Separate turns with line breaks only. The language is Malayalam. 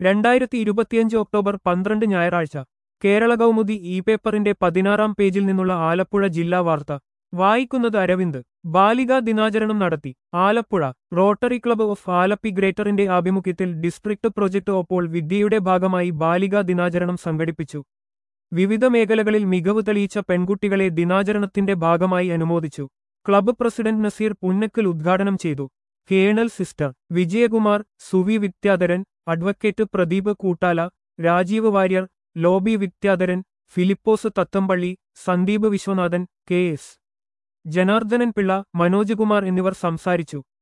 രണ്ടായിരത്തി ഇരുപത്തിയഞ്ച് ഒക്ടോബർ പന്ത്രണ്ട് ഞായറാഴ്ച കേരള കൗമുദി ഇ പേപ്പറിന്റെ പതിനാറാം പേജിൽ നിന്നുള്ള ആലപ്പുഴ ജില്ലാ വാർത്ത വായിക്കുന്നത് അരവിന്ദ് ബാലികാ ദിനാചരണം നടത്തി Alappuzha rotary club of Alleppey ഗ്രേറ്ററിന്റെ ആഭിമുഖ്യത്തിൽ ഡിസ്ട്രിക്ട് പ്രൊജക്ട് ഒപ്പോൾ വിദ്യയുടെ ഭാഗമായി ബാലികാ ദിനാചരണം സംഘടിപ്പിച്ചു വിവിധ മേഖലകളിൽ മികവ് തെളിയിച്ച പെൺകുട്ടികളെ ദിനാചരണത്തിന്റെ ഭാഗമായി അനുമോദിച്ചു ക്ലബ്ബ് പ്രസിഡന്റ് നസീർ പുന്നക്കൽ ഉദ്ഘാടനം ചെയ്തു colonel sister Vijayakumar Suvi Vidyadharan advocate Pradeep Koottala Rajeev Warrier Lobi Vidyadharan Philipose Thathampally Sandeep Viswanathan K S Janardhanan Pillai Manoj Kumar എന്നിവർ സംസാരിച്ചു